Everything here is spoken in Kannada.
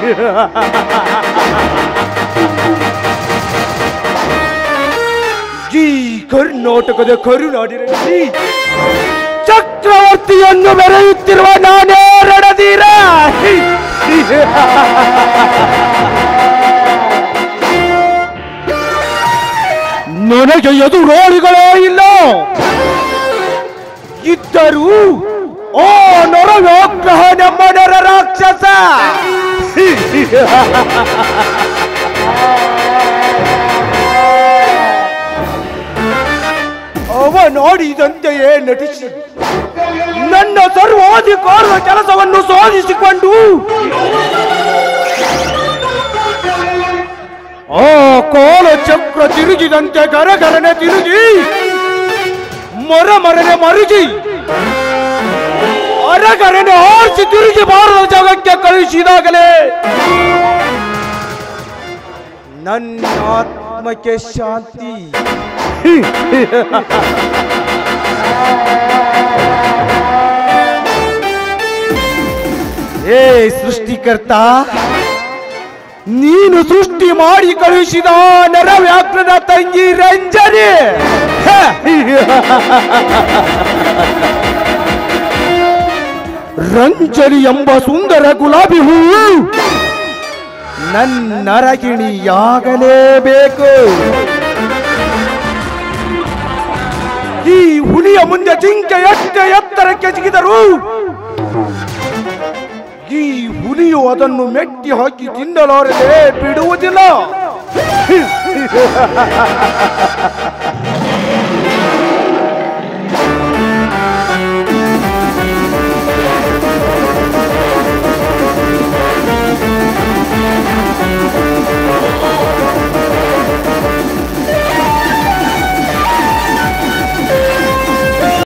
ಈ ಕರ್ನಾಟಕದ ಕರುನಾಡಿನಲ್ಲಿ ಚಕ್ರವರ್ತಿಯನ್ನು ಮೆರೆಯುತ್ತಿರುವ ನಾನೇ ರಣಧೀರ ನನಗೆ ಎದುರೋಳಿಗಳೇ ಇಲ್ಲ ಇದ್ದರೂ ಓ ನರವ್ಯಾಗ್ರಹ ನಮ್ಮ ನರ ರಾಕ್ಷಸ ಅವನಾಡಿದಂತೆಯೇ ನಟಿಸಿ ನನ್ನ ಸರ್ವಾಧಿಕಾರದ ಕೆಲಸವನ್ನು ಸಾಧಿಸಿಕೊಂಡು ಆ ಕಾಲ ಚಕ್ರ ತಿರುಗಿದಂತೆ ಗರಗರನೆ ತಿರುಗಿ ಮರ ಮರನೆ ಮರುಗಿ ಅರಗರನೆ ಆರಿಸಿ ತಿರುಗಿ ಭಾರತ ಜಾಗಕ್ಕೆ ಕಳುಹಿಸಿದಾಗಲೇ ನನ್ನ ಆತ್ಮಕ್ಕೆ ಶಾಂತಿ ಏ ಸೃಷ್ಟಿಕರ್ತ ನೀನು ಸೃಷ್ಟಿ ಮಾಡಿ ಕಳುಹಿಸಿದ ನರವ್ಯಾಕ್ರನ ತಂಗಿ ರಂಜನೆ ಹ! ರಂಜನಿ ಎಂಬ ಸುಂದರ ಗುಲಾಬಿ ಹೂವು ನನ್ನರಗಿಣಿಯಾಗಲೇಬೇಕು ಈ ಹುಲಿಯ ಮುಂದೆ ಜಿಂಕೆ ಎಷ್ಟೇ ಎತ್ತರಕ್ಕೆ ಜಿಗಿದರು ಈ ಹುಲಿಯು ಅದನ್ನು ಮೆಟ್ಟಿ ಹಾಕಿ ತಿನ್ನಲಾರದೆ ಬಿಡುವುದಿಲ್ಲ